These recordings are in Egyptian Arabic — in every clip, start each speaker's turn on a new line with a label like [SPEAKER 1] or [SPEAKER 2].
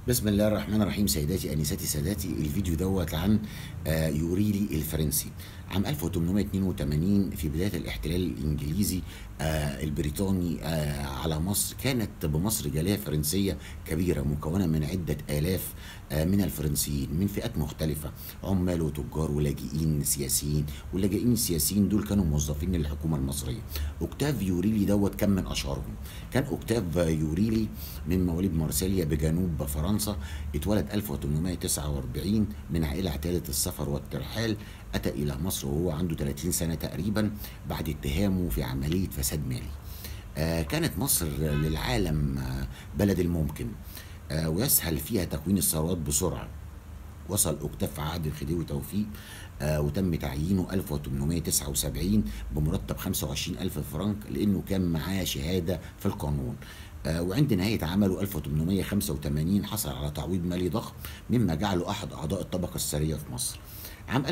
[SPEAKER 1] بسم الله الرحمن الرحيم سيداتي انساتي ساداتي الفيديو دوت عن آه، يوريلي الفرنسي عام 1882 في بدايه الاحتلال الانجليزي آه، البريطاني آه، على مصر كانت بمصر جاليه فرنسيه كبيره مكونه من عده الاف من الفرنسيين من فئات مختلفه عمال وتجار ولاجئين سياسيين واللاجئين السياسيين دول كانوا موظفين للحكومه المصريه اوكتاف يوريلي دوت كان من اشهرهم كان اوكتاف يوريلي من مواليد مارسيليا بجنوب فرنسا اتولد 1849 من عائله اعتادت السفر والترحال اتى الى مصر وهو عنده 30 سنه تقريبا بعد اتهامه في عمليه فساد مالي آه كانت مصر للعالم آه بلد الممكن آه ويسهل فيها تكوين الثروات بسرعه وصل اوكتاف في عهد الخديوي توفيق آه وتم تعيينه 1879 بمرتب 25000 فرنك لانه كان معاه شهاده في القانون آه وعند نهاية عمله 1885 حصل على تعويض مالي ضخم مما جعله أحد أعضاء الطبقة الثرية في مصر عام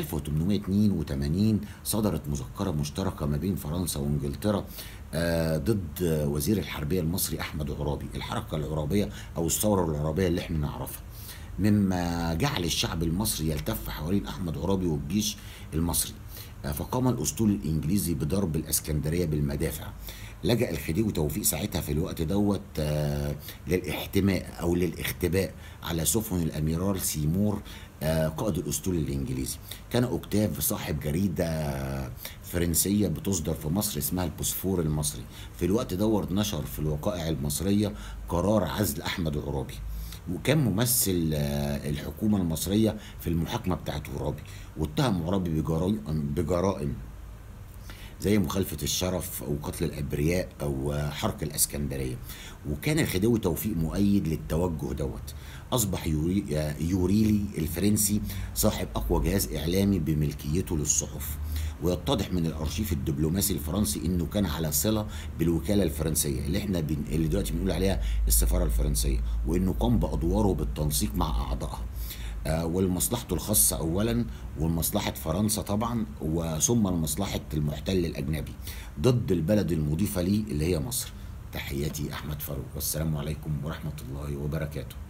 [SPEAKER 1] 1882 صدرت مذكرة مشتركة ما بين فرنسا وانجلترا آه ضد وزير الحربية المصري أحمد عرابي الحركة العرابية أو الثورة العرابية اللي احنا نعرفها مما جعل الشعب المصري يلتف حوالين أحمد عرابي والجيش المصري آه فقام الأسطول الإنجليزي بضرب الإسكندرية بالمدافع لجأ الخديوي توفيق ساعتها في الوقت دوت آه للاحتماء او للاختباء على سفن الاميرال سيمور آه قائد الاسطول الانجليزي كان اوكتاف صاحب جريده فرنسيه بتصدر في مصر اسمها البوسفور المصري في الوقت دوت نشر في الوقائع المصريه قرار عزل احمد عرابي وكان ممثل الحكومه المصريه في المحاكمه بتاعت عرابي واتهم عرابي بجرائم زي مخالفة الشرف أو قتل الأبرياء أو حرق الأسكندرية وكان الخديوي توفيق مؤيد للتوجه دوت أصبح يوري يوريلي الفرنسي صاحب أقوى جهاز إعلامي بملكيته للصحف ويتضح من الارشيف الدبلوماسي الفرنسي انه كان على صله بالوكاله الفرنسيه اللي احنا بن... اللي دلوقتي بنقول عليها السفاره الفرنسيه وانه قام بادواره بالتنسيق مع اعضائها آه ولمصلحته الخاصة أولا ولمصلحة فرنسا طبعا وثم لمصلحة المحتل الأجنبي ضد البلد المضيفة ليه اللي هي مصر تحياتي أحمد فاروق والسلام عليكم ورحمة الله وبركاته